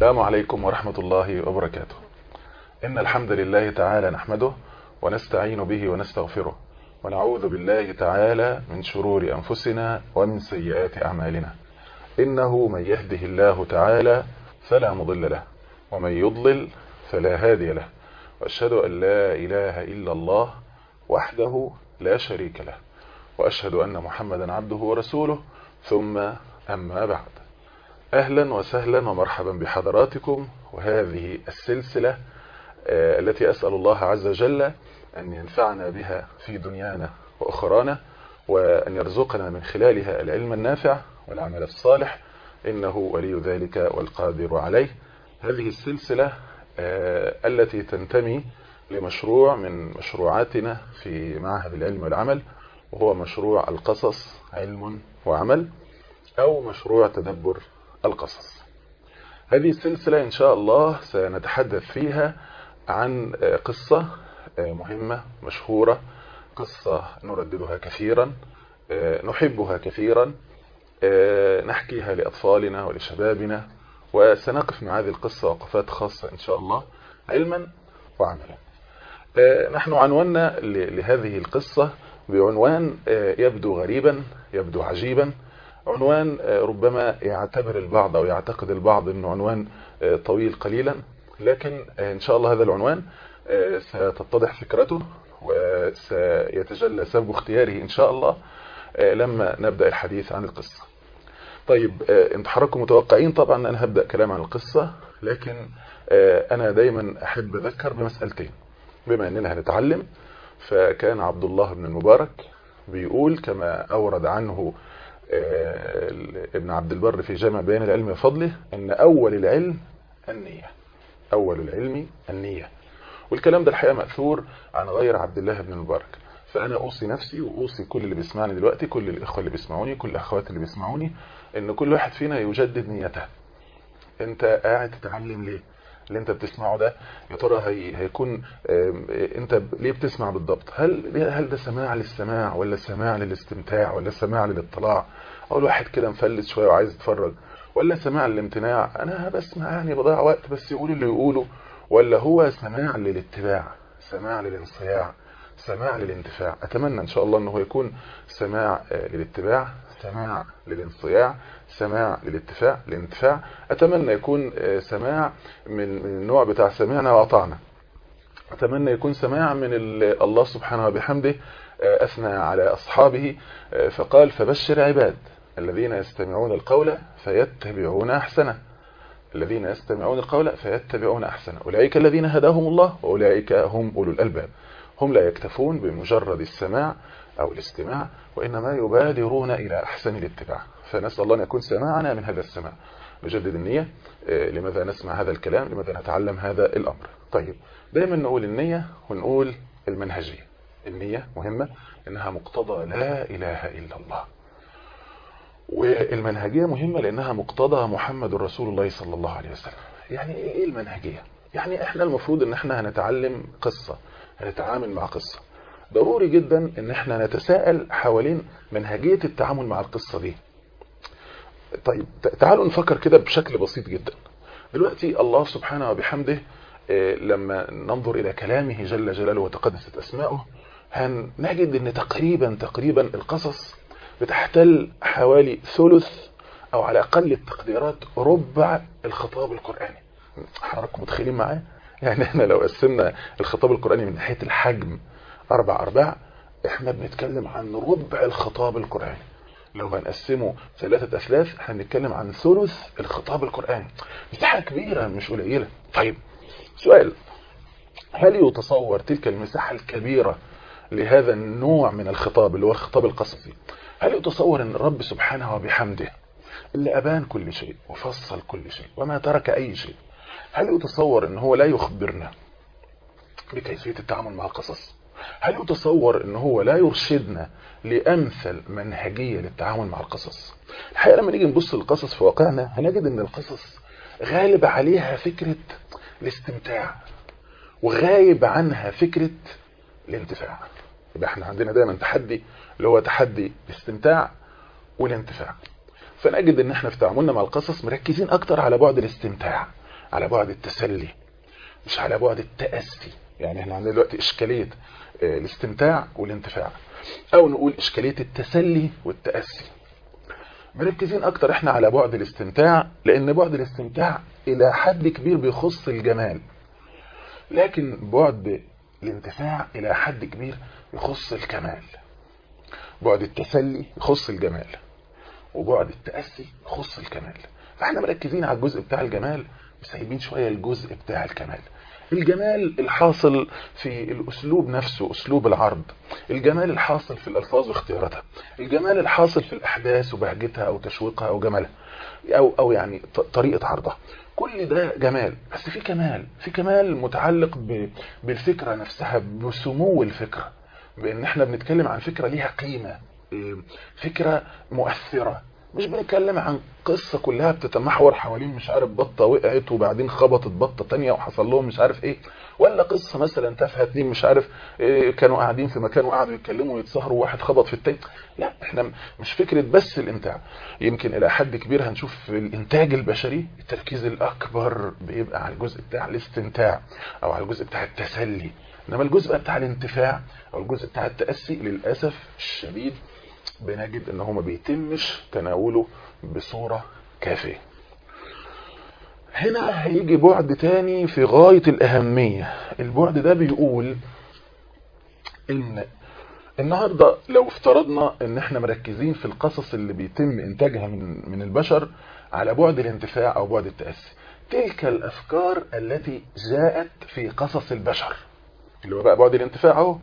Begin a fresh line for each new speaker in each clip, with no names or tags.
السلام عليكم ورحمة الله وبركاته إن الحمد لله تعالى نحمده ونستعين به ونستغفره ونعوذ بالله تعالى من شرور أنفسنا ومن سيئات أعمالنا إنه من يهده الله تعالى فلا مضل له ومن يضلل فلا هادي له وأشهد أن لا إله إلا الله وحده لا شريك له وأشهد أن محمدا عبده ورسوله ثم أما بعد أهلا وسهلا ومرحبا بحضراتكم وهذه السلسلة التي أسأل الله عز وجل أن ينفعنا بها في دنيانا وأخرانا وأن يرزقنا من خلالها العلم النافع والعمل الصالح إنه ولي ذلك والقادر عليه هذه السلسلة التي تنتمي لمشروع من مشروعاتنا في معهد العلم والعمل وهو مشروع القصص علم وعمل أو مشروع تدبر القصص هذه السلسلة إن شاء الله سنتحدث فيها عن قصة مهمة مشهورة قصة نرددها كثيرا نحبها كثيرا نحكيها لأطفالنا ولشبابنا وسنقف مع هذه القصة وقفات خاصة إن شاء الله علما وعملا نحن عنونا لهذه القصة بعنوان يبدو غريبا يبدو عجيبا عنوان ربما يعتبر البعض أو يعتقد البعض أنه عنوان طويل قليلا لكن إن شاء الله هذا العنوان ستتضح فكرته وسيتجلى سبب اختياره إن شاء الله لما نبدأ الحديث عن القصة طيب انت حضراتكم متوقعين طبعا أن أنا هبدأ كلام عن القصة لكن أنا دايما أحب أذكر بمسألتين بما أننا هنتعلم فكان عبد الله بن المبارك بيقول كما أورد عنه ابن عبد البر في جامع بيان العلم وفضله أن أول العلم النية أول العلم النية والكلام ده الحقيقة مأثور عن غير عبد الله بن المبارك فأنا أوصي نفسي وأوصي كل اللي بيسمعني دلوقتي كل الإخوة اللي بيسمعوني كل الأخوات اللي بيسمعوني إن كل واحد فينا يجدد نيته أنت قاعد تتعلم ليه اللي انت بتسمعه ده يا ترى هي هيكون انت ليه بتسمع بالضبط هل هل ده سماع للسماع ولا سماع للاستمتاع ولا سماع للاطلاع او الواحد كده مفلس شويه وعايز يتفرج ولا سماع للامتناع انا بسمع يعني بضيع وقت بس يقول اللي يقوله ولا هو سماع للاتباع سماع للانصياع سماع للانتفاع اتمنى ان شاء الله انه يكون سماع للاتباع سماع للانصياع سماع للاتفاع الانتفاع اتمنى يكون سماع من من النوع بتاع سمعنا واطعنا اتمنى يكون سماع من الله سبحانه وبحمده اثنى على اصحابه فقال فبشر عباد الذين يستمعون القول فيتبعون احسنه الذين يستمعون القول فيتبعون احسنه اولئك الذين هداهم الله واولئك هم اولو الالباب هم لا يكتفون بمجرد السماع أو الاستماع وإنما يبادرون إلى أحسن الاتباع فنسأل الله أن يكون سماعنا من هذا السماع نجدد النية لماذا نسمع هذا الكلام لماذا نتعلم هذا الأمر طيب دايما نقول النية ونقول المنهجية النية مهمة إنها مقتضى لا إله إلا الله والمنهجية مهمة لأنها مقتضى محمد رسول الله صلى الله عليه وسلم يعني إيه المنهجية يعني إحنا المفروض إن إحنا هنتعلم قصة هنتعامل مع قصة ضروري جدا ان احنا نتساءل حوالين منهجية التعامل مع القصة دي طيب تعالوا نفكر كده بشكل بسيط جدا دلوقتي الله سبحانه وبحمده لما ننظر الى كلامه جل جلاله وتقدست اسماؤه هنجد ان تقريبا تقريبا القصص بتحتل حوالي ثلث او على اقل التقديرات ربع الخطاب القرآني حضراتكم متخيلين معايا يعني احنا لو قسمنا الخطاب القرآني من ناحية الحجم أربع أرباع احنا بنتكلم عن ربع الخطاب القرآني لو هنقسمه ثلاثة أثلاث هنتكلم عن ثلث الخطاب القرآني مساحة كبيرة مش قليلة طيب سؤال هل يتصور تلك المساحة الكبيرة لهذا النوع من الخطاب اللي هو الخطاب القصصي هل يتصور أن الرب سبحانه وبحمده اللي أبان كل شيء وفصل كل شيء وما ترك أي شيء هل يتصور أن هو لا يخبرنا بكيفية التعامل مع القصص هل يتصور ان هو لا يرشدنا لامثل منهجية للتعامل مع القصص الحقيقة لما نيجي نبص للقصص في واقعنا هنجد ان القصص غالب عليها فكرة الاستمتاع وغايب عنها فكرة الانتفاع يبقى احنا عندنا دايما تحدي اللي هو تحدي الاستمتاع والانتفاع فنجد ان احنا في تعاملنا مع القصص مركزين اكتر على بعد الاستمتاع على بعد التسلي مش على بعد التأسي يعني احنا عندنا دلوقتي اشكالية الاستمتاع والانتفاع او نقول اشكالية التسلي والتأسي مركزين اكتر احنا على بعد الاستمتاع لان بعد الاستمتاع الى حد كبير بيخص الجمال لكن بعد الانتفاع الى حد كبير يخص الكمال بعد التسلي يخص الجمال وبعد التأسي يخص الكمال فاحنا مركزين على الجزء بتاع الجمال وسايبين شوية الجزء بتاع الكمال الجمال الحاصل في الأسلوب نفسه أسلوب العرض الجمال الحاصل في الألفاظ واختياراتها الجمال الحاصل في الأحداث وبهجتها أو تشويقها أو جمالها أو, أو يعني طريقة عرضها كل ده جمال بس في كمال في كمال متعلق بالفكرة نفسها بسمو الفكرة بأن احنا بنتكلم عن فكرة ليها قيمة فكرة مؤثرة مش بنتكلم عن قصة كلها بتتمحور حوالين مش عارف بطة وقعت وبعدين خبطت بطة تانية وحصل لهم مش عارف ايه ولا قصة مثلا تافهة اتنين مش عارف إيه كانوا قاعدين في مكان وقعدوا يتكلموا ويتسهروا وواحد خبط في التاني لا احنا مش فكرة بس الامتاع يمكن الى حد كبير هنشوف في الانتاج البشري التركيز الاكبر بيبقى على الجزء بتاع الاستمتاع او على الجزء بتاع التسلي انما الجزء بتاع الانتفاع او الجزء بتاع التأسي للأسف الشديد بنجد ان هو ما بيتمش تناوله بصورة كافية هنا هيجي بعد تاني في غاية الأهمية البعد ده بيقول ان النهاردة لو افترضنا ان احنا مركزين في القصص اللي بيتم انتاجها من, من البشر على بعد الانتفاع او بعد التأسي تلك الافكار التي جاءت في قصص البشر اللي هو بقى بعد الانتفاع اهو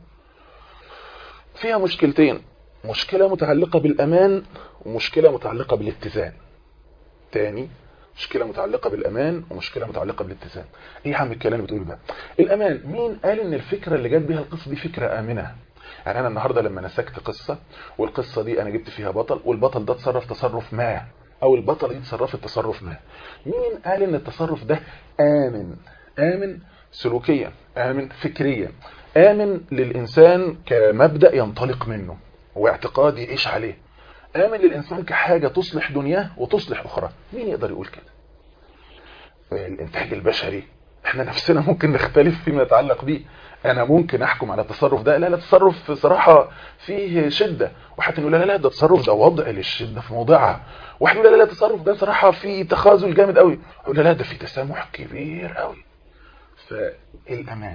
فيها مشكلتين مشكلة متعلقة بالأمان ومشكلة متعلقة بالاتزان تاني مشكلة متعلقة بالأمان ومشكلة متعلقة بالاتزان ايه يا عم الكلام اللي بتقوله ده الأمان مين قال ان الفكرة اللي جت بيها القصة دي فكرة آمنة يعني أنا النهاردة لما نسكت قصة والقصة دي أنا جبت فيها بطل والبطل ده تصرف تصرف ما أو البطل دي تصرفت تصرف ما مين قال ان التصرف ده آمن آمن سلوكيا آمن فكريا آمن للإنسان كمبدأ ينطلق منه واعتقاد يعيش عليه آمن للإنسان كحاجة تصلح دنياه وتصلح أخرى مين يقدر يقول كده الإنتاج البشري احنا نفسنا ممكن نختلف فيما يتعلق به انا ممكن احكم على التصرف ده لا لا تصرف صراحة فيه شدة واحد يقول لا لا ده تصرف ده وضع للشدة في موضعها واحد يقول لا لا التصرف ده صراحة فيه تخاذل جامد قوي يقول لا لا ده فيه تسامح كبير قوي فالامان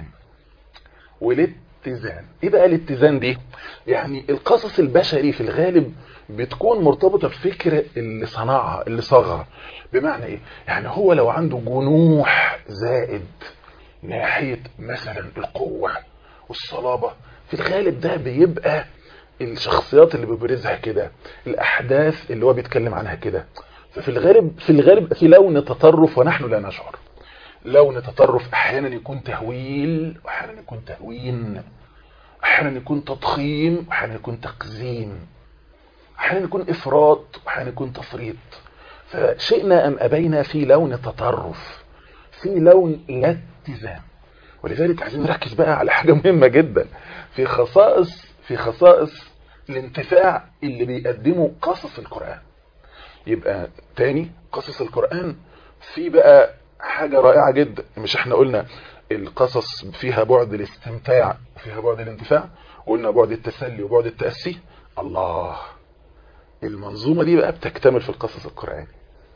والاتزان ايه بقى الاتزان دي يعني القصص البشري في الغالب بتكون مرتبطة بفكر اللي صنعها اللي صاغها بمعنى ايه يعني هو لو عنده جنوح زائد ناحية مثلا القوة والصلابة في الغالب ده بيبقى الشخصيات اللي بيبرزها كده الاحداث اللي هو بيتكلم عنها كده ففي الغالب في الغالب في لون تطرف ونحن لا نشعر لون تطرف احيانا يكون تهويل واحيانا يكون تهوين احيانا يكون تضخيم واحيانا يكون تقزيم احيانا يكون افراط واحيانا يكون تفريط فشئنا ام ابينا في لون تطرف في لون لا اتزان ولذلك عايزين نركز بقى على حاجه مهمه جدا في خصائص في خصائص الانتفاع اللي بيقدمه قصص القران يبقى تاني قصص القران في بقى حاجة رائعة جدا مش احنا قلنا القصص فيها بعد الاستمتاع وفيها بعد الانتفاع قلنا بعد التسلي وبعد التأسي الله المنظومة دي بقى بتكتمل في القصص القرآني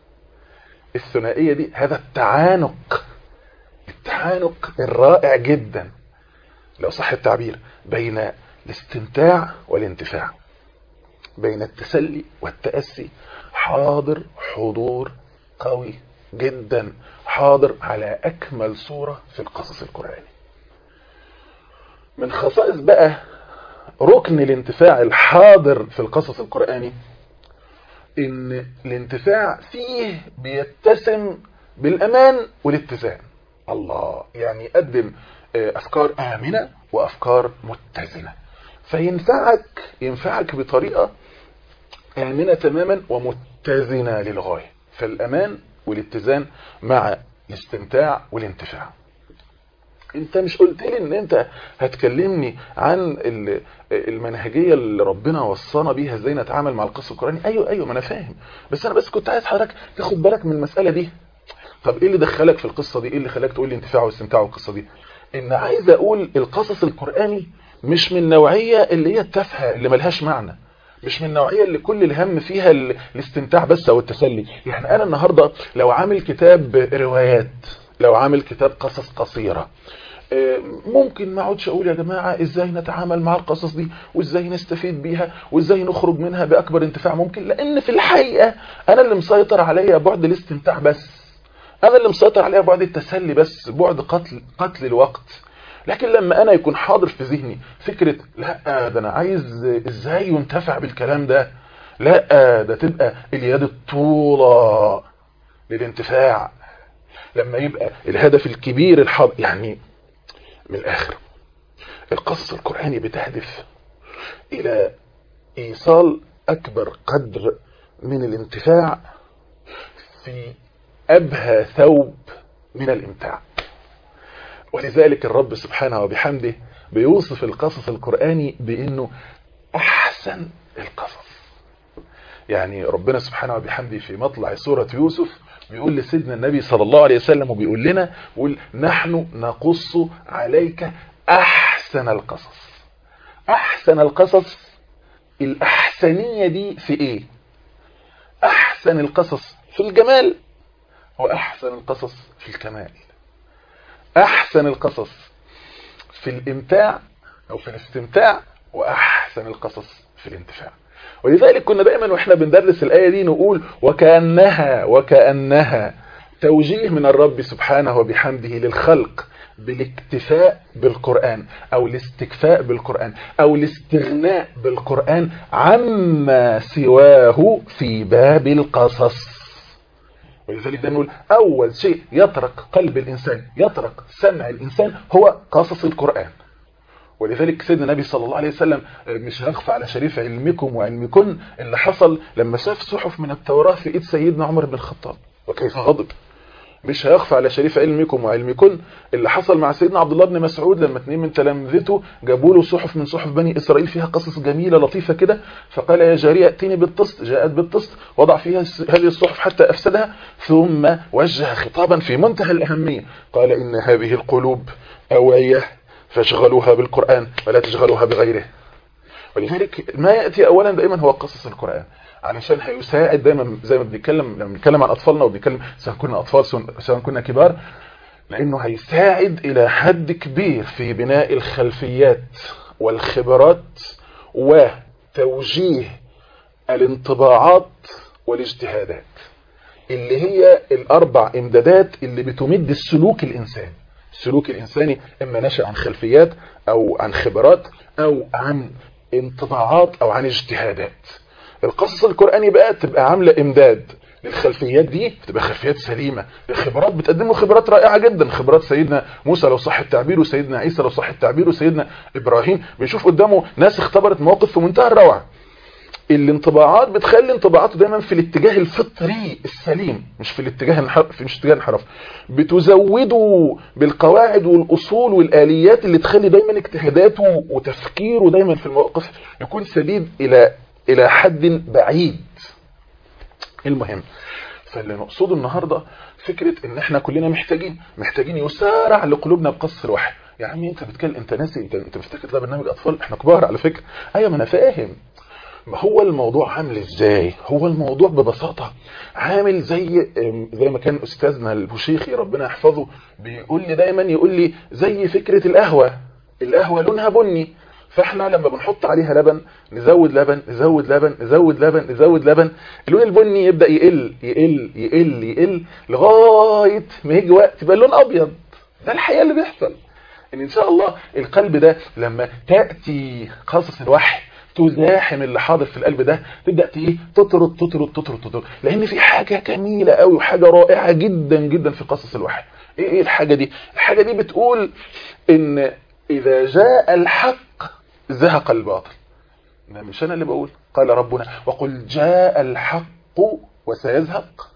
الثنائية دي هذا التعانق التعانق الرائع جدا لو صح التعبير بين الاستمتاع والانتفاع بين التسلي والتأسي حاضر حضور قوي جدا حاضر على أكمل صورة في القصص القرآني من خصائص بقى ركن الانتفاع الحاضر في القصص القرآني ان الانتفاع فيه بيتسم بالأمان والاتزان الله يعني يقدم أفكار آمنة وأفكار متزنة فينفعك ينفعك بطريقة آمنة تماما ومتزنة للغاية فالأمان والاتزان مع الاستمتاع والانتفاع انت مش قلت لي ان انت هتكلمني عن المنهجيه اللي ربنا وصانا بيها ازاي نتعامل مع القصه القراني ايوه ايوه ما انا فاهم بس انا بس كنت عايز حضرتك تاخد بالك من المساله دي طب ايه اللي دخلك في القصه دي ايه اللي خلاك تقول لي انتفاع واستمتاع بالقصه دي ان عايز اقول القصص القراني مش من النوعيه اللي هي التافهه اللي ملهاش معنى مش من النوعيه اللي كل الهم فيها ال- الاستمتاع بس او التسلي يعني انا النهارده لو عامل كتاب روايات لو عامل كتاب قصص قصيره آه، ممكن ما اقعدش اقول يا جماعه ازاي نتعامل مع القصص دي وازاي نستفيد بيها وازاي نخرج منها باكبر انتفاع ممكن لان في الحقيقه انا اللي مسيطر عليا بعد الاستمتاع بس انا اللي مسيطر عليها بعد التسلي بس بعد قتل قتل الوقت لكن لما انا يكون حاضر في ذهني فكره لا ده انا عايز ازاي ينتفع بالكلام ده لا ده تبقى اليد الطولة للانتفاع لما يبقى الهدف الكبير الحاضر يعني من الاخر القصص القرآني بتهدف الى ايصال اكبر قدر من الانتفاع في ابهى ثوب من الامتاع ولذلك الرب سبحانه وبحمده بيوصف القصص القرآني بانه احسن القصص يعني ربنا سبحانه وبحمده في مطلع سورة يوسف بيقول لسيدنا النبي صلى الله عليه وسلم وبيقول لنا بيقول نحن نقص عليك احسن القصص احسن القصص الاحسنية دي في ايه احسن القصص في الجمال واحسن القصص في الكمال احسن القصص في الامتاع او في الاستمتاع واحسن القصص في الانتفاع ولذلك كنا دائما واحنا بندرس الآية دي نقول وكأنها وكأنها توجيه من الرب سبحانه وبحمده للخلق بالاكتفاء بالقرآن او الاستكفاء بالقرآن او الاستغناء بالقرآن عما سواه في باب القصص ولذلك ده نقول اول شيء يطرق قلب الانسان يطرق سمع الانسان هو قصص القرآن ولذلك سيدنا النبي صلى الله عليه وسلم مش هيخفى على شريف علمكم وعلمكن اللي حصل لما شاف صحف من التوراة في ايد سيدنا عمر بن الخطاب وكيف غضب مش هيخفى على شريف علمكم وعلمكن اللي حصل مع سيدنا عبد الله بن مسعود لما اتنين من تلامذته جابوا له صحف من صحف بني اسرائيل فيها قصص جميله لطيفه كده فقال يا جاريه ائتني بالطست جاءت بالطست وضع فيها هذه الصحف حتى افسدها ثم وجه خطابا في منتهى الاهميه قال ان هذه القلوب اوعيه فاشغلوها بالقرآن ولا تشغلوها بغيره ولذلك ما يأتي أولا دائما هو قصص القرآن علشان هيساعد دايما زي ما بنتكلم لما بنتكلم عن أطفالنا وبنتكلم سواء كنا أطفال سواء كنا كبار لأنه هيساعد إلى حد كبير في بناء الخلفيات والخبرات وتوجيه الانطباعات والاجتهادات اللي هي الأربع إمدادات اللي بتمد السلوك الإنساني السلوك الإنساني إما نشأ عن خلفيات أو عن خبرات أو عن انطباعات أو عن اجتهادات القصص القرآني بقى تبقى عاملة إمداد للخلفيات دي بتبقى خلفيات سليمة الخبرات بتقدم له خبرات رائعة جدا خبرات سيدنا موسى لو صح التعبير وسيدنا عيسى لو صح التعبير وسيدنا إبراهيم بيشوف قدامه ناس اختبرت مواقف في منتهى الروعة الانطباعات بتخلي انطباعاته دايما في الاتجاه الفطري السليم مش في الاتجاه الانحراف مش اتجاه الانحراف بتزوده بالقواعد والاصول والاليات اللي تخلي دايما اجتهاداته وتفكيره دايما في المواقف يكون سديد الى الى حد بعيد المهم فاللي نقصده النهارده فكره ان احنا كلنا محتاجين محتاجين يسارع لقلوبنا بقص الوحي يا عمي انت بتكلم انت ناسي انت انت مفتكر ده برنامج اطفال احنا كبار على فكره ايوه ما انا فاهم ما هو الموضوع عامل ازاي هو الموضوع ببساطة عامل زي زي ما كان استاذنا البوشيخي ربنا يحفظه بيقول لي دايما يقول لي زي فكرة القهوة القهوة لونها بني فاحنا لما بنحط عليها لبن نزود لبن نزود لبن نزود لبن نزود لبن اللون البني يبدأ يقل يقل يقل يقل لغاية ما يجي وقت يبقى اللون ابيض ده الحقيقة اللي بيحصل ان ان شاء الله القلب ده لما تأتي قصص الوحي تزاحم اللي حاضر في القلب ده تبدا ايه تطرد تطرد تطرد تطرد لان في حاجه جميله قوي وحاجه رائعه جدا جدا في قصص الوحي ايه ايه الحاجه دي الحاجه دي بتقول ان اذا جاء الحق زهق الباطل مش انا اللي بقول قال ربنا وقل جاء الحق وسيزهق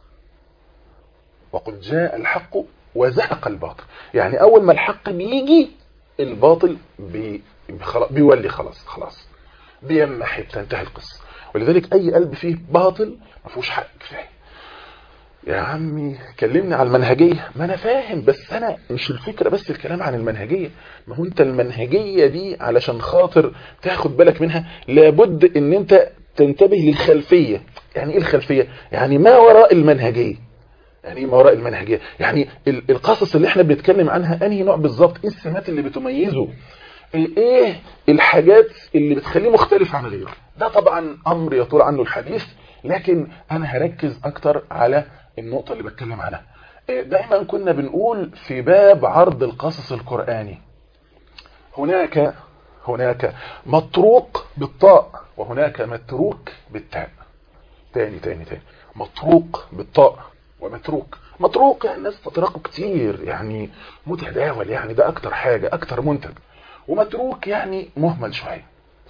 وقل جاء الحق وزهق الباطل يعني اول ما الحق بيجي الباطل بي بيولي خلاص خلاص بيمحي بتنتهي القصة ولذلك اي قلب فيه باطل ما فيهوش حق كفايه يا عمي كلمني على المنهجية ما انا فاهم بس انا مش الفكرة بس الكلام عن المنهجية ما هو انت المنهجية دي علشان خاطر تاخد بالك منها لابد ان انت تنتبه للخلفية يعني ايه الخلفية يعني ما وراء المنهجية يعني ايه ما وراء المنهجية يعني ال- القصص اللي احنا بنتكلم عنها انهي نوع بالظبط ايه السمات اللي بتميزه ايه الحاجات اللي بتخليه مختلف عن غيره ده طبعا امر يطول عنه الحديث لكن انا هركز اكتر على النقطة اللي بتكلم عنها إيه، دايما كنا بنقول في باب عرض القصص القرآني هناك هناك مطروق بالطاء وهناك متروك بالتاء تاني تاني تاني مطروق بالطاء ومتروك مطروق يعني الناس تطرقه كتير يعني متداول يعني ده اكتر حاجة اكتر منتج ومتروك يعني مهمل شوية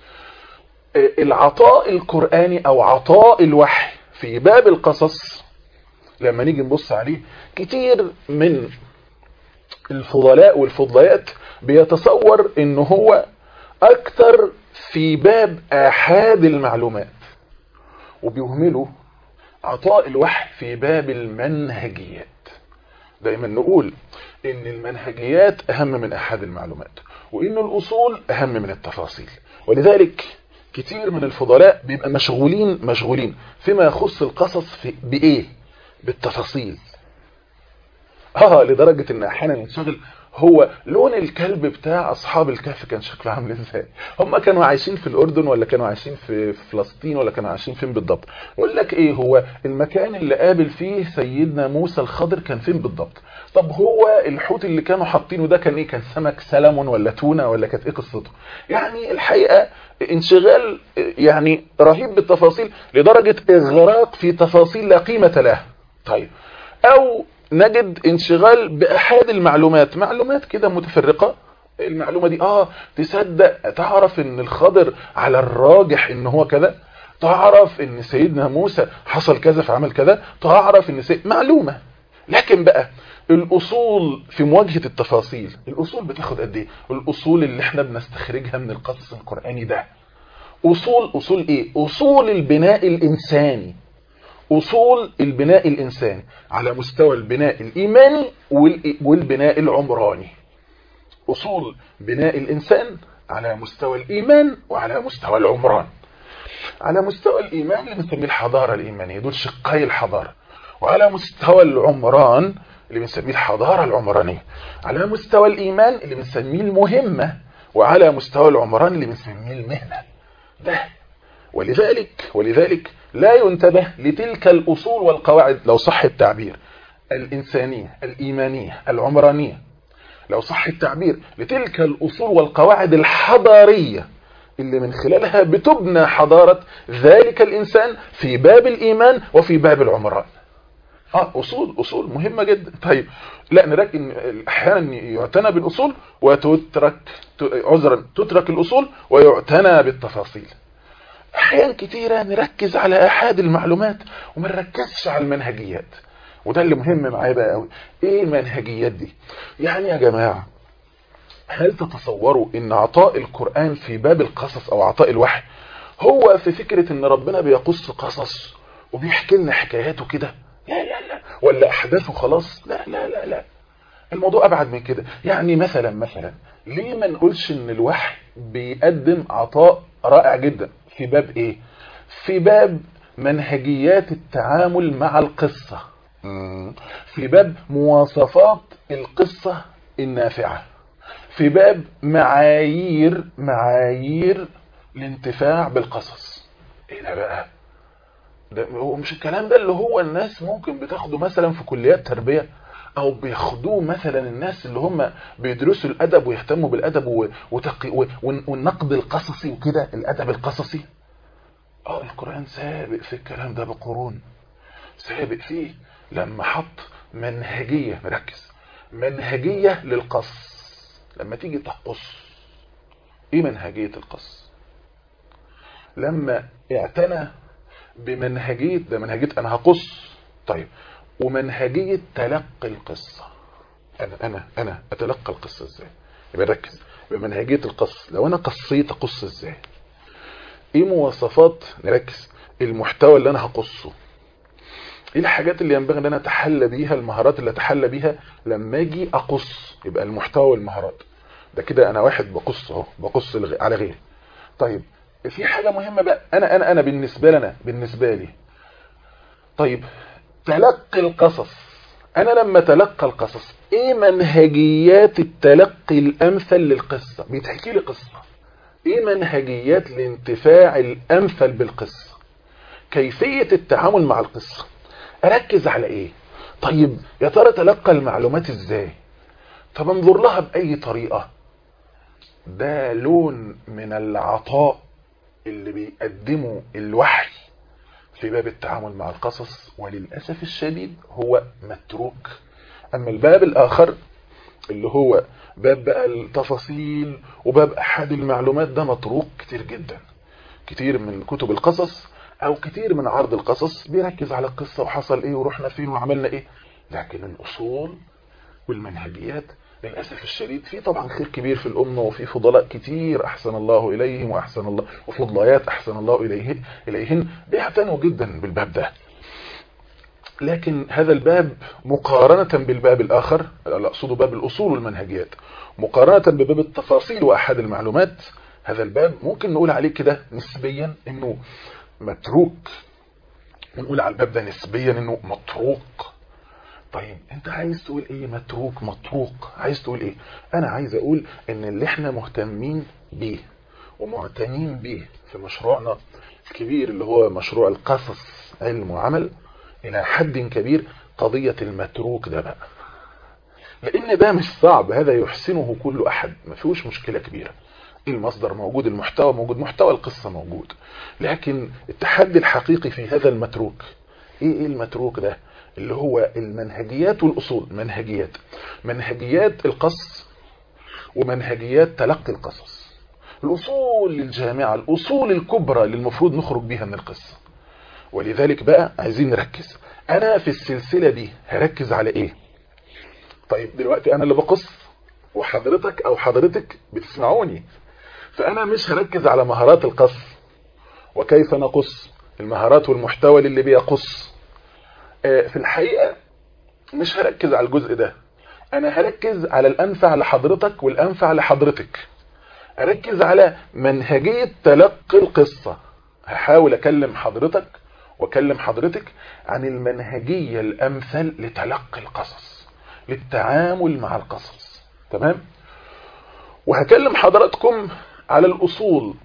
العطاء القرآني او عطاء الوحي في باب القصص لما نيجي نبص عليه كتير من الفضلاء والفضليات بيتصور ان هو اكتر في باب احاد المعلومات وبيهملوا عطاء الوحي في باب المنهجيات دايما نقول ان المنهجيات اهم من احاد المعلومات وان الاصول اهم من التفاصيل ولذلك كتير من الفضلاء بيبقى مشغولين مشغولين فيما يخص القصص في بايه بالتفاصيل اه لدرجة ان احيانا ينشغل هو لون الكلب بتاع اصحاب الكهف كان شكله عامل ازاي هم كانوا عايشين في الاردن ولا كانوا عايشين في في فلسطين ولا كانوا عايشين فين بالضبط يقول لك ايه هو المكان اللي قابل فيه سيدنا موسى الخضر كان فين بالضبط طب هو الحوت اللي كانوا حاطينه ده كان ايه كان سمك سلمون ولا تونه ولا كانت ايه قصته يعني الحقيقه انشغال يعني رهيب بالتفاصيل لدرجه اغراق في تفاصيل لا قيمه لها طيب او نجد انشغال بأحد المعلومات معلومات كده متفرقة المعلومة دي اه تصدق تعرف ان الخضر على الراجح ان هو كذا تعرف ان سيدنا موسى حصل كذا فعمل كذا تعرف ان سيد... معلومة لكن بقى الاصول في مواجهة التفاصيل الاصول بتاخد قد ايه الاصول اللي احنا بنستخرجها من القصص القرآني ده اصول اصول ايه اصول البناء الانساني أصول البناء الإنساني على مستوى البناء الإيماني والبناء العمراني أصول بناء الإنسان على مستوى الإيمان وعلى مستوى العمران على مستوى الإيمان اللي بنسميه الحضارة الإيمانية دول شقي الحضارة وعلى مستوى العمران اللي بنسميه الحضارة العمرانية على مستوى الإيمان اللي بنسميه المهمة وعلى مستوى العمران اللي بنسميه المهنة ده ولذلك ولذلك لا ينتبه لتلك الأصول والقواعد لو صح التعبير الإنسانية الإيمانية العمرانية لو صح التعبير لتلك الأصول والقواعد الحضارية اللي من خلالها بتبنى حضارة ذلك الإنسان في باب الإيمان وفي باب العمران اه اصول اصول مهمه جدا طيب لا نركز احيانا يعتنى بالاصول وتترك عذرا تترك الاصول ويعتنى بالتفاصيل احيان كتيرة نركز على احاد المعلومات وما نركزش على المنهجيات وده اللي مهم معايا بقى قوي ايه المنهجيات دي يعني يا جماعة هل تتصوروا ان عطاء القرآن في باب القصص او عطاء الوحي هو في فكرة ان ربنا بيقص قصص وبيحكي لنا حكاياته كده لا لا لا ولا احداثه خلاص لا لا لا لا الموضوع ابعد من كده يعني مثلا مثلا ليه ما نقولش ان الوحي بيقدم عطاء رائع جدا في باب ايه في باب منهجيات التعامل مع القصة في باب مواصفات القصة النافعة في باب معايير معايير الانتفاع بالقصص ايه ده بقى ده هو مش الكلام ده اللي هو الناس ممكن بتاخده مثلا في كليات تربية او بياخدوه مثلا الناس اللي هم بيدرسوا الادب ويهتموا بالادب وتقي والنقد القصصي وكده الادب القصصي اه القرآن سابق في الكلام ده بقرون سابق فيه لما حط منهجية مركز منهجية للقص لما تيجي تقص ايه منهجية القص لما اعتنى بمنهجية ده منهجية انا هقص طيب ومنهجية تلقي القصة انا انا انا اتلقى القصة ازاي يبقى ركز بمنهجية القص لو انا قصيت اقص ازاي ايه مواصفات نركز المحتوى اللي انا هقصه ايه الحاجات اللي ينبغي ان انا اتحلى بيها المهارات اللي اتحلى بيها لما اجي اقص يبقى المحتوى والمهارات ده كده انا واحد بقص اهو بقص على غيري طيب في حاجه مهمه بقى انا انا انا بالنسبه لنا بالنسبه لي طيب تلقي القصص انا لما تلقى القصص ايه منهجيات التلقي الامثل للقصه بيتحكي لي قصه ايه منهجيات الانتفاع الامثل بالقصه كيفيه التعامل مع القصه اركز على ايه طيب يا ترى تلقى المعلومات ازاي طب انظر لها باي طريقه ده لون من العطاء اللي بيقدمه الوحي في باب التعامل مع القصص وللأسف الشديد هو متروك أما الباب الآخر اللي هو باب بقى التفاصيل وباب أحد المعلومات ده متروك كتير جدا كتير من كتب القصص أو كتير من عرض القصص بيركز على القصة وحصل إيه ورحنا فين وعملنا إيه لكن الأصول والمنهجيات للأسف الشديد في طبعا خير كبير في الأمة وفي فضلاء كتير أحسن الله إليهم وأحسن الله وفضلايات أحسن الله إليه إليهن بيعتنوا جدا بالباب ده لكن هذا الباب مقارنة بالباب الآخر لا أقصد باب الأصول والمنهجيات مقارنة بباب التفاصيل وأحد المعلومات هذا الباب ممكن نقول عليه كده نسبيا إنه متروك ونقول على الباب ده نسبيا إنه مطروق طيب انت عايز تقول ايه متروك مطروق عايز تقول ايه انا عايز اقول ان اللي احنا مهتمين بيه ومعتنين بيه في مشروعنا الكبير اللي هو مشروع القصص علم وعمل الى حد كبير قضية المتروك ده بقى لان ده مش صعب هذا يحسنه كل احد ما فيهوش مشكلة كبيرة المصدر موجود المحتوى موجود محتوى القصة موجود لكن التحدي الحقيقي في هذا المتروك ايه ايه المتروك ده اللي هو المنهجيات والأصول منهجيات منهجيات القص ومنهجيات تلقي القصص الأصول الجامعة الأصول الكبرى اللي المفروض نخرج بيها من القصة ولذلك بقى عايزين نركز أنا في السلسلة دي هركز على إيه طيب دلوقتي أنا اللي بقص وحضرتك أو حضرتك بتسمعوني فأنا مش هركز على مهارات القص وكيف نقص المهارات والمحتوى اللي بيقص في الحقيقة مش هركز على الجزء ده انا هركز على الانفع لحضرتك والانفع لحضرتك اركز على منهجية تلقي القصة هحاول اكلم حضرتك واكلم حضرتك عن المنهجية الامثل لتلقي القصص للتعامل مع القصص تمام وهكلم حضراتكم على الاصول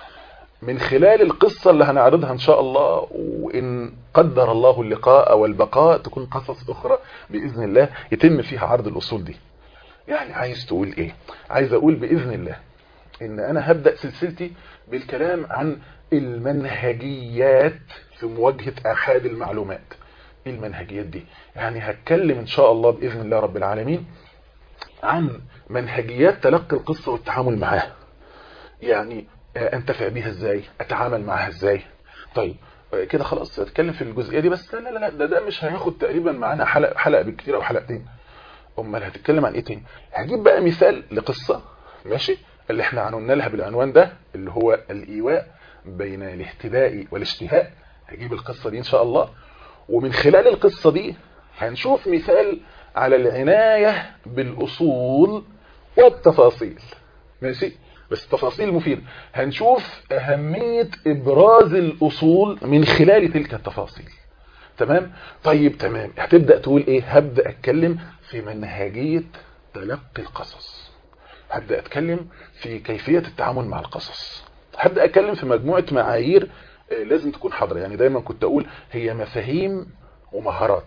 من خلال القصة اللي هنعرضها ان شاء الله وان قدر الله اللقاء والبقاء تكون قصص اخرى باذن الله يتم فيها عرض الاصول دي يعني عايز تقول ايه عايز اقول باذن الله ان انا هبدأ سلسلتي بالكلام عن المنهجيات في مواجهة احاد المعلومات ايه المنهجيات دي يعني هتكلم ان شاء الله باذن الله رب العالمين عن منهجيات تلقي القصة والتعامل معاها يعني انتفع بيها ازاي اتعامل معاها ازاي طيب كده خلاص اتكلم في الجزئيه دي بس لا لا لا ده, ده مش هياخد تقريبا معانا حلقه حلقه بالكثير او حلقتين امال هتتكلم عن ايه تاني هجيب بقى مثال لقصه ماشي اللي احنا عنونا لها بالعنوان ده اللي هو الايواء بين الاهتداء والاشتهاء هجيب القصه دي ان شاء الله ومن خلال القصه دي هنشوف مثال على العنايه بالاصول والتفاصيل ماشي بس تفاصيل مفيدة هنشوف أهمية إبراز الأصول من خلال تلك التفاصيل تمام طيب تمام هتبدأ تقول إيه هبدأ أتكلم في منهجية تلقي القصص هبدأ أتكلم في كيفية التعامل مع القصص هبدأ أتكلم في مجموعة معايير لازم تكون حاضرة يعني دايما كنت أقول هي مفاهيم ومهارات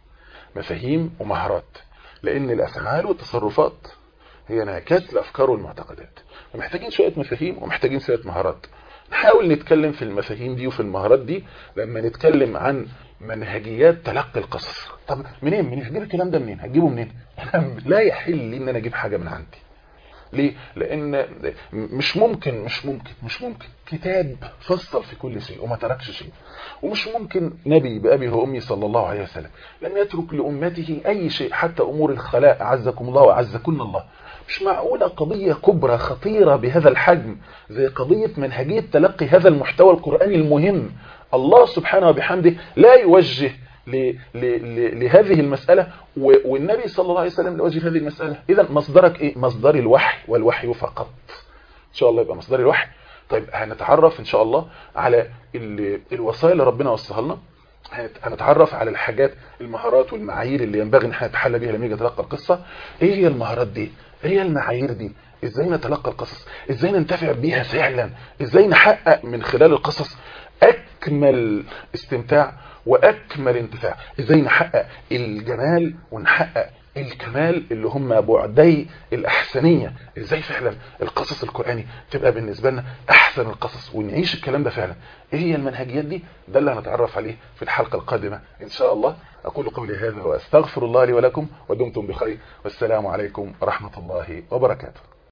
مفاهيم ومهارات لأن الأفعال والتصرفات هي انعكاس الأفكار والمعتقدات فمحتاجين شوية مفاهيم ومحتاجين شوية مهارات نحاول نتكلم في المفاهيم دي وفي المهارات دي لما نتكلم عن منهجيات تلقي القصص طب منين منين هجيب الكلام ده منين هجيبه منين لا يحل لي ان انا اجيب حاجة من عندي ليه لان مش ممكن مش ممكن مش ممكن كتاب فصل في كل شيء وما تركش شيء ومش ممكن نبي بأبي وأمي صلى الله عليه وسلم لم يترك لأمته أي شيء حتى أمور الخلاء أعزكم الله وأعزكن الله مش معقولة قضية كبرى خطيرة بهذا الحجم زي قضية منهجية تلقي هذا المحتوى القرآني المهم الله سبحانه وبحمده لا يوجه ل... ل... لهذه المسألة و... والنبي صلى الله عليه وسلم لوجه هذه المسألة إذا مصدرك إيه؟ مصدر الوحي والوحي فقط إن شاء الله يبقى مصدر الوحي طيب هنتعرف إن شاء الله على ال... الوصايا اللي ربنا وصاها لنا هنتعرف على الحاجات المهارات والمعايير اللي ينبغي ان احنا نتحلى بيها لما يجي نتلقى القصة ايه هي المهارات دي ايه هي المعايير دي ازاي نتلقى القصص ازاي ننتفع بيها فعلا ازاي نحقق من خلال القصص اكمل استمتاع واكمل انتفاع ازاي نحقق الجمال ونحقق الكمال اللي هم بعدي الأحسنية ازاي فعلا القصص القرآني تبقى بالنسبة لنا أحسن القصص ونعيش الكلام ده فعلا ايه هي المنهجيات دي ده اللي هنتعرف عليه في الحلقة القادمة إن شاء الله أقول قولي هذا وأستغفر الله لي ولكم ودمتم بخير والسلام عليكم ورحمة الله وبركاته